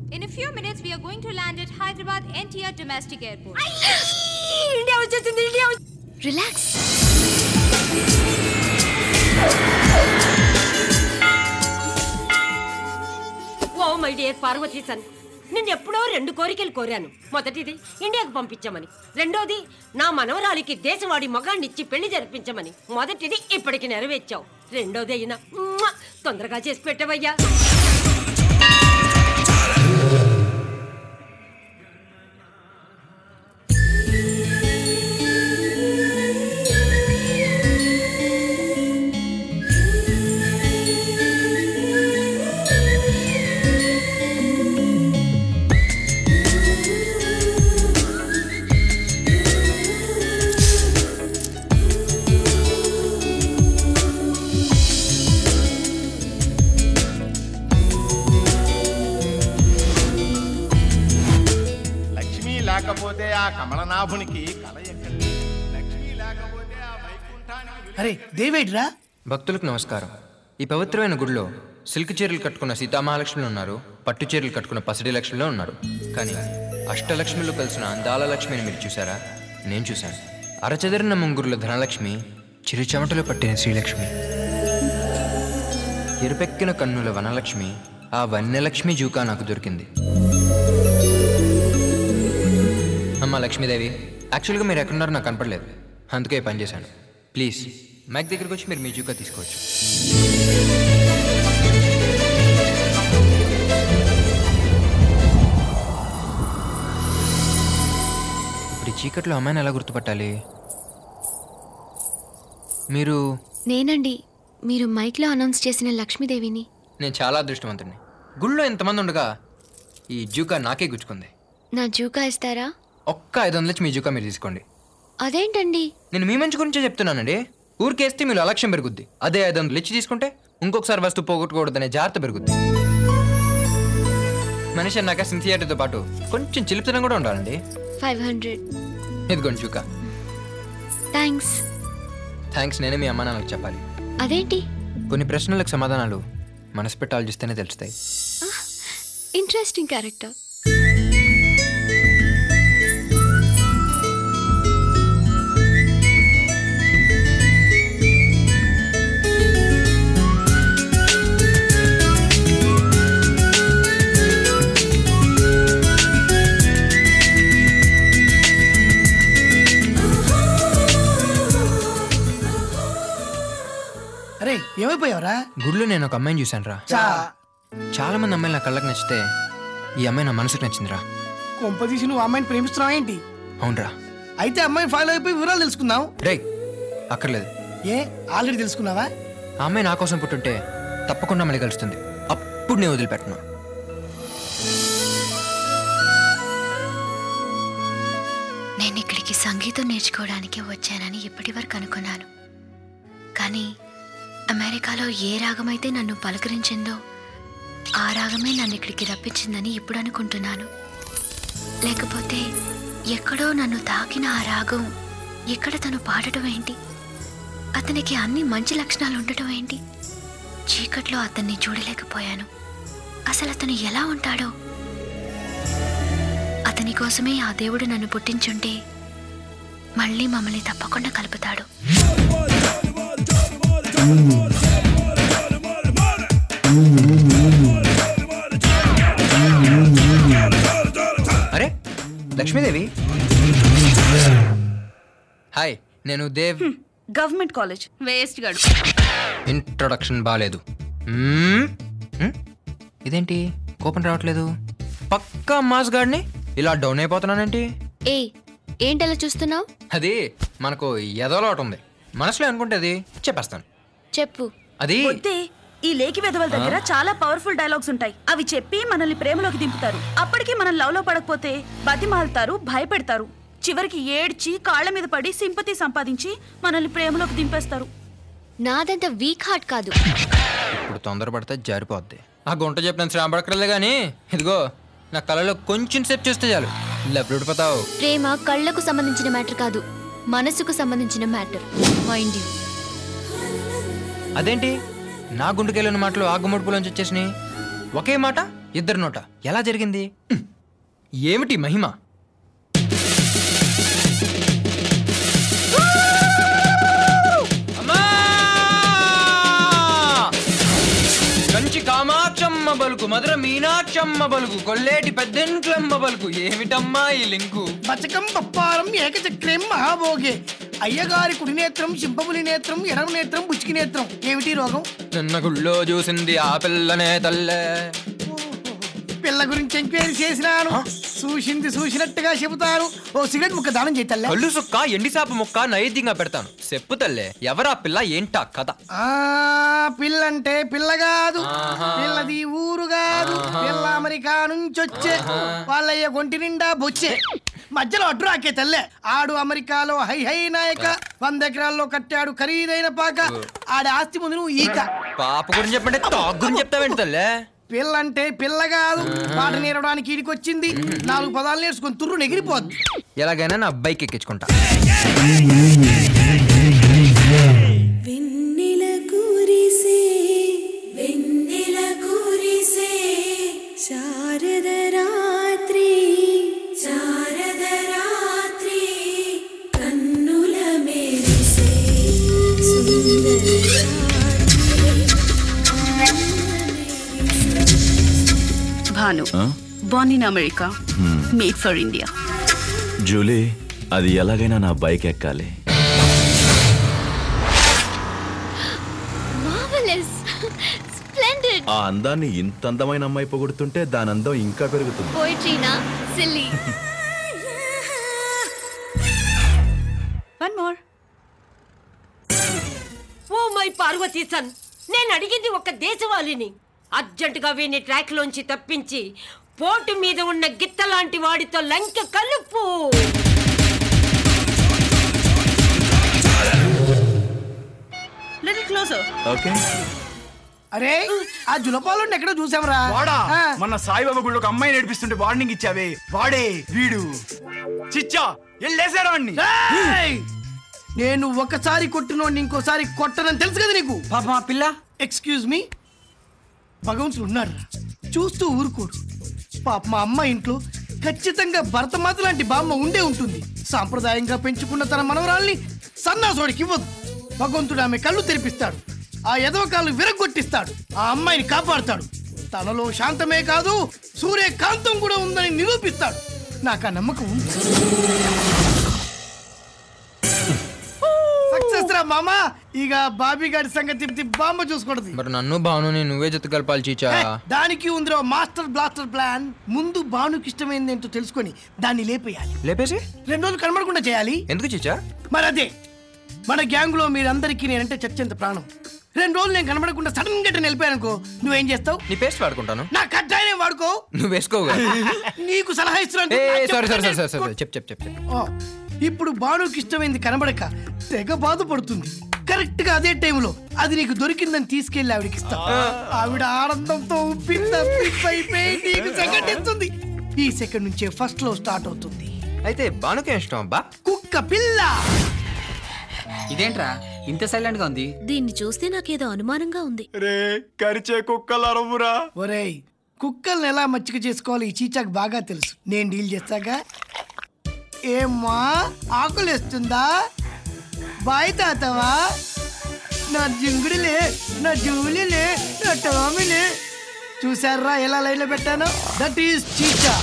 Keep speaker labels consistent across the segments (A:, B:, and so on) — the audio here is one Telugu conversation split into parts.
A: In a few minutes, we are going to land at Hyderabad NTR Domestic Airport.
B: India వచ్చేసింది India
C: relax
B: oh my dear Parvati సన్ నేను ఎప్పుడో రెండు కోరికలు కోరాను మొదటిది ఇండియాకు పంపించమని రెండోది నా మనవరాలికి దేశవాడి మగాన్నిచ్చి పెళ్లి జరిపించమని మొదటిది ఇప్పటికి నెరవేర్చావు రెండోది అయినా మ్వా! తొందరగా చేసి పెట్టవయ్యా
D: లక్ష్మి లేకపోతే ఆ కమలనాభునికి కల ఎక్కడి లక్ష్మి లేకపోతే ఆ వైకుంఠానికి
E: అరే దేవేడ్రా
F: భక్తులకు నమస్కారం ఈ పవిత్రమైన గుడిలో సిల్క్ చీరలు కట్టుకున్న సీతామహాలక్ష్మిలు ఉన్నారు పట్టు చీరలు కట్టుకున్న పసిడి లక్ష్మిలో ఉన్నారు కానీ అష్టలక్ష్మిలో కలిసిన అందాల లక్ష్మిని మీరు చూసారా నేను చూశాను అరచెదరిన ముంగురుల ధనలక్ష్మి చిరుచెమటలు పట్టిన శ్రీలక్ష్మి ఎరుపెక్కిన కన్నుల వనలక్ష్మి ఆ వన్యలక్ష్మి జూకా నాకు దొరికింది అమ్మ లక్ష్మీదేవి యాక్చువల్గా మీరు ఎక్కడున్నారో నాకు కనపడలేదు అందుకే ఈ పని చేశాను ప్లీజ్ మైక్ దగ్గరికి వచ్చి మీరు మీ జూకా తీసుకోవచ్చు ఇప్పుడు ఈ చీకట్లో అమ్మాయిని ఎలా గుర్తుపట్టాలి మీరు
C: నేనండి మీరు మైక్లో అనౌన్స్ చేసిన లక్ష్మీదేవిని
F: నేను చాలా అదృష్టవంతుడిని గుళ్ళో ఇంతమంది ఉండగా ఈ జూకా నాకే గుచ్చుకుంది
C: నా జూకా ఇస్తారా
F: ఒక్క ఐదు వందలు ఇచ్చి మీ జూకా మీరు తీసుకోండి
C: అదేంటండి
F: నేను మీ మంచి గురించే చెప్తున్నానండి ఊరికేస్తే మీరు అలక్ష్యం పెరుగుద్ది అదే ఐదు వందలు ఇచ్చి తీసుకుంటే ఇంకొకసారి వస్తువు పోగొట్టుకోవద్దనే జాగ్రత్త పెరుగుద్ది మనిషి అన్నాక సిన్సియారిటీతో పాటు కొంచెం చిలిపితనం కూడా ఉండాలండి
C: ఫైవ్ హండ్రెడ్
F: ఇదిగోండి జూకా
C: థ్యాంక్స్
F: థ్యాంక్స్ నేనే మీ అమ్మ నాన్నలకు చెప్పాలి
C: అదేంటి
F: కొన్ని ప్రశ్నలకు సమాధానాలు మనసు పెట్టి ఆలోచిస్తేనే తెలుస్తాయి
C: ఇంట్రెస్టింగ్ క్యారెక్టర్
E: అరే ఏమైపోయావురా
F: గుడిలో నేను ఒక అమ్మాయిని చూశాను రా
E: చా
F: చాలా మంది అమ్మాయిలు నా కళ్ళకి నచ్చితే ఈ అమ్మాయి నా మనసుకు నచ్చిందిరా
E: కొంప తీసి నువ్వు అమ్మాయిని ప్రేమిస్తున్నావు ఏంటి
F: అవునరా
E: అయితే అమ్మాయిని ఫాలో అయిపోయి వివరాలు తెలుసుకుందాం
F: రే అక్కర్లేదు
E: ఏ ఆల్రెడీ తెలుసుకున్నావా
F: ఆ అమ్మాయి నా కోసం పుట్టుంటే తప్పకుండా మళ్ళీ కలుస్తుంది అప్పుడు నేను వదిలిపెట్టను
C: నేను ఇక్కడికి సంగీతం నేర్చుకోవడానికి వచ్చానని ఇప్పటివరకు అనుకున్నాను కానీ అమెరికాలో ఏ రాగమైతే నన్ను పలకరించిందో ఆ రాగమే నన్ను ఇక్కడికి రప్పించిందని ఇప్పుడు అనుకుంటున్నాను లేకపోతే ఎక్కడో నన్ను తాకిన ఆ రాగం ఇక్కడ తను పాడటం ఏంటి అతనికి అన్ని మంచి లక్షణాలు ఉండటం ఏంటి చీకట్లో అతన్ని చూడలేకపోయాను అసలు అతను ఎలా ఉంటాడో అతని కోసమే ఆ దేవుడు నన్ను పుట్టించుంటే మళ్ళీ మమ్మల్ని తప్పకుండా కలుపుతాడు
F: అరే లక్ష్మీదేవి హాయ్ నేను దేవ్
G: గవర్నమెంట్ కాలేజ్ వేస్ట్ గడు
F: ఇంట్రొడక్షన్ బాగాలేదు మ్మ్? మ్మ్? ఇదేంటి కోపం రావట్లేదు పక్కా మాస్ గాడిని ఇలా డౌన్ అయిపోతున్నానేంటి
C: ఏ ఏంటలా చూస్తున్నావు
F: అది మనకు ఎదలోట ఉంది మనసులో అనుకుంటే అది చెప్పేస్తాను
C: చెప్పు
F: అది
G: వద్దే ఈ లేకి వెధవల దగ్గర చాలా పవర్ఫుల్ డైలాగ్స్ ఉంటాయి అవి చెప్పి మనల్ని ప్రేమలోకి దింపుతారు అప్పటికి మనం లవ్ లో పడకపోతే బతిమాలుతారు భయపెడతారు చివరికి ఏడ్చి కాళ్ళ మీద పడి సింపతి సంపాదించి మనల్ని ప్రేమలోకి దింపేస్తారు
C: నాదంత వీక్ హార్ట్ కాదు
F: ఇప్పుడు తొందరపడితే జారిపోద్ది ఆ గుంట చెప్పినంత శ్రమ పడక్కర్లేదు కానీ ఇదిగో నా కళలో కొంచెం సేపు చూస్తే చాలు లెఫ్ట్ ఉడిపోతావు
C: ప్రేమ కళ్ళకు సంబంధించిన మ్యాటర్ కాదు మనసుకు సంబంధించిన మ్యాటర్ మైండ్ యూ
F: అదేంటి నా గుండెకెళ్ళిన మాటలు ఆ గుమ్మడిపులోంచి వచ్చేసినాయి ఒకే మాట ఇద్దరు నోట ఎలా జరిగింది హ్మ్. ఏమిటి మహిమ అమ్మా! కంచి కామాక్షమ్మ బలుకు మధుర మీనాక్షమ్మ బలుకు కొల్లేటి పెద్దంట్లమ్మ బలుకు ఏమిటమ్మా ఈ లింకు
E: బచకం పప్పారం ఏకచక్రం మహాభోగే అయ్యగారి కుడి నేత్రం సింపములి నేత్రం ఎడమ నేత్రం బుచ్చికి నేత్రం ఏమిటి రోగం
F: నిన్న గుళ్ళో చూసింది ఆ పిల్లనే తల్లే
E: పిల్ల గురించి ఎంక్వైరీ చేసినాను చూసింది చూసినట్టుగా చెబుతాను ఓ సిగరెట్ ముక్క దానం చేతల్లా
F: కళ్ళు సుక్క ఎండిసాప ముక్క నైవేద్యంగా పెడతాను చెప్పు తల్లే ఎవరా పిల్ల ఏంటా కథ
E: ఆ పిల్లంటే పిల్ల కాదు
F: ఆహా.
E: పిల్లది ఊరు కాదు పిల్ల అమెరికా నుంచి వచ్చే వాళ్ళయ్య ఒంటి నిండా బొచ్చే మధ్యలో అడ్డు రాకే తల్లే ఆడు అమెరికాలో హై హై నాయక వంద ఎకరాల్లో కట్టాడు ఖరీదైన పాక ఆడి ఆస్తి ముందు నువ్వు ఈక
F: పాప గురించి చెప్పంటే తాగు గురించి చెప్తావేంటి తల్లే
E: పిల్లంటే పిల్ల కాదు పాట నేరడానికి ఈడికొచ్చింది నాలుగు పదాలు నేర్చుకుని తుర్రు నెగిరిపోద్ది
F: ఎలాగైనా నా బైక్ ఎక్కించుకుంటా
H: వెన్నెల కురిసే వెన్నెల కురిసే శారద రాత్రి శారద రాత్రి కన్నుల మెరిసే సుందర
G: Bhanu born in America made for India
I: Julie అది ఎలాగైనా నా బైక్ ఎక్కాలి
C: మార్వెలస్ స్ప్లెండెడ్
I: ఆ అందాన్ని ఇంత అందమైన అమ్మాయి పొగుడుతుంటే దాని అందం ఇంకా పెరుగుతుంది
C: పోయిట్రీనా silly
G: one more
B: oh my Parvati సన్ నేను అడిగింది ఒక దేశవాళిని అర్జెంటుగా వీని ట్రాక్ లోంచి తప్పించి పోటు మీద ఉన్న గిత్త లాంటి వాడితో లంక కలుపు
G: లిటిల్ క్లోజర్
I: ఓకే
E: అరే ఆ జులపాలు ఎక్కడో చూసామరా
J: వాడా
E: ఆ.
J: మన సాయిబాబా గుడిలో ఒక అమ్మాయి నడిపిస్తుంటే వార్నింగ్ ఇచ్చావే వాడే వీడు చిచ్చా వెళ్ళేసారా వాడిని
E: ఏయ్! నేను ఒకసారి కొట్టినోడిని ఇంకోసారి కొట్టనని తెలుసు కదా నీకు
J: పాప మా పిల్ల
E: ఎక్స్క్యూజ్ మీ భగవంతుడు ఉన్నాడు చూస్తూ ఊరుకోడు పాప మా అమ్మ ఇంట్లో ఖచ్చితంగా భరతమాత లాంటి బామ్మ ఉండే ఉంటుంది సాంప్రదాయంగా పెంచుకున్న తన మనవరాల్ని సన్నాసోడికి ఇవ్వదు భగవంతుడు ఆమె కళ్ళు తెరిపిస్తాడు ఆ ఎదవ కాళ్ళు విరగొట్టిస్తాడు ఆ అమ్మాయిని కాపాడుతాడు తనలో శాంతమే కాదు సూర్యకాంతం కూడా ఉందని నిరూపిస్తాడు నాకు ఆ నమ్మకం ఉంది సక్సెస్ రా మామా ఇక బాబీ గారి సంగతి బామ్మ చూసుకుంటది
F: మరి నన్ను భానుని నువ్వే జత కలపాలి చీచా
E: హే, దానికి ఉందిరో మాస్టర్ బ్లాస్టర్ ప్లాన్ ముందు బానుకి ఇష్టమైంది ఏంటో తెలుసుకొని దాన్ని లేపేయాలి
F: లేపేసి
E: రెండు రోజులు కనబడకుండా చేయాలి
F: ఎందుకు చీచా
E: మరి అదే మన గ్యాంగ్ లో మీరందరికీ నేనంటే చచ్చేంత ప్రాణం రెండు రోజులు నేను కనబడకుండా సడన్ గా నిలిపానుకో నువ్వేం చేస్తావు
F: నీ పేస్ట్ వాడుకుంటాను
E: నా కట్టాయనే వాడుకో
F: నువ్వు వేసుకోవు
E: నీకు సలహా ఇస్తున్నాను
F: ఏ సారీ సారీ సారీ సారీ చెప్పు చెప్పు చెప్పు చెప్పు
E: ఆ, ఇప్పుడు బాణుకి ఇష్టమైంది కనబడక తెగ బాధపడుతుంది కరెక్ట్ గా అదే టైంలో అది నీకు దొరికిందని తీసుకెళ్లి ఆవిడకి ఇస్తా ఆవిడ ఆనందంతో ఉప్పి తప్పిపోయి నీకు సెకండ్ ఇస్తుంది ఈ సెకండ్ నుంచే ఫస్ట్ లో స్టార్ట్ అవుతుంది
F: అయితే భానుకే ఇష్టం అబ్బా
E: కుక్క పిల్ల
J: ఇదేంట్రా ఇంత సైలెంట్ గా ఉంది
C: దీన్ని చూస్తే నాకేదో అనుమానంగా ఉంది
J: రే కరిచే కుక్కలు అరవురా
E: ఒరేయ్ కుక్కల్ని ఎలా మచ్చిక చేసుకోవాలి ఈ చీచాకు బాగా తెలుసు నేను డీల్ చేస్తాగా ఏమ్మా ఆకులేస్తుందా బాయ్ తాతవా నా జింగుడిలే నా జూలిలే నా టామిలే చూసారా ఎలా లైన్లో పెట్టాను దట్ ఈస్ చీచా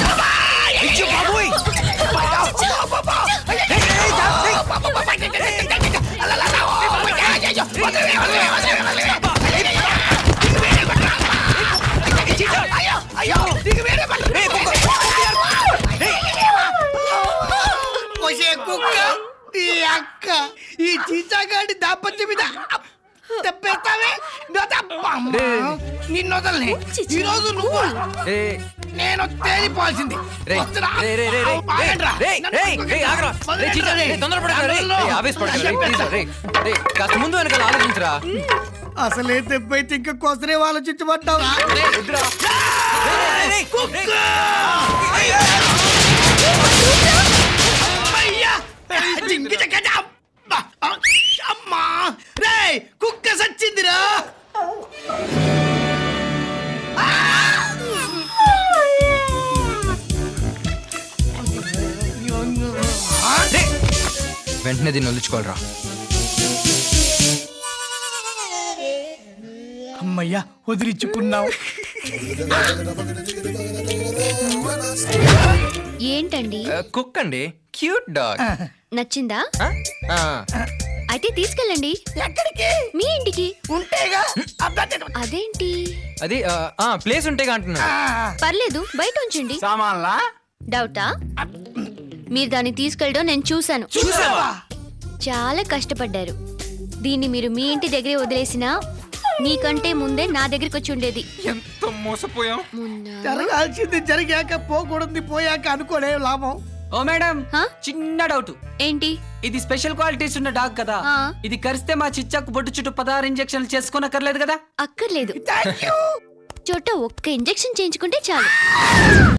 E: ఒసే కుక్క ఈ అక్క ఈ చీచాగాడి దాపత్య మీద తెప్పేస్తావే నిన్ను వదలనే ఈ రోజు నువ్వు
F: రే
E: నేను తేలిపోవాల్సింది
F: రే
E: వస్తున్నా.
F: రే రే రే రే
E: ఆగండ్రా.
F: రే
E: నన్ను
F: రే
E: పట్టుకోండి.
F: రే ఆగరా రే
E: వదలండి
F: చీచా రే
E: రే.
F: తొందరపడకు రే
E: నన్ను
F: రే ఆవేశపడకు రే ప్లీజ్ రే రే కాస్త ముందు వెనకాల ఆలోచించరా
E: అసలే దెబ్బైతే ఇంకా కోసరే ఆలోచించబడ్డావు
F: రే వద్దురా.
E: అయ్యా జింగి జగజ. అబ్బా. అమ్మా రే కుక్క సచ్చిందిరా ఆ!
F: వెంటనే దీన్ని వదిలించుకోవాలరా
E: అమ్మయ్యా వదిలించుకున్నాం
C: ఏంటండి
F: కుక్ అండి క్యూట్ డాగ్
C: నచ్చిందా
F: ఆ,
C: అయితే తీసుకెళ్ళండి
E: ఎక్కడికి
C: మీ ఇంటికి
E: ఉంటేగా
C: అదేంటి
F: అది ప్లేస్ ఉంటేగా అంటున్నా
C: పర్లేదు బయట ఉంచండి
J: సామాన్లా
C: డౌటా మీరు దాన్ని తీసుకెళ్ళడం నేను చూశాను
E: చూసావా
C: చాలా కష్టపడ్డారు దీన్ని మీరు మీ ఇంటి దగ్గరే వదిలేసినా మీకంటే ముందే నా దగ్గరికి వచ్చి ఉండేది
F: ఎంత మోసపోయాం
C: మున్నా
E: జరగాల్సింది జరిగాక పోకూడదు పోయాక అనుకోలే లాభం
K: ఓ మేడం
C: హా?
K: చిన్న డౌట్
C: ఏంటి
K: ఇది స్పెషల్ క్వాలిటీస్ ఉన్న డాగ్ కదా
C: ఆ.
K: ఇది కరిస్తే మా చిచ్చాకు బొట్టు చుట్టూ పదహారు ఇంజక్షన్లు చేసుకోనక్కర్లేదు కదా
C: అక్కర్లేదు చోట ఒక్క ఇంజెక్షన్ చేయించుకుంటే చాలు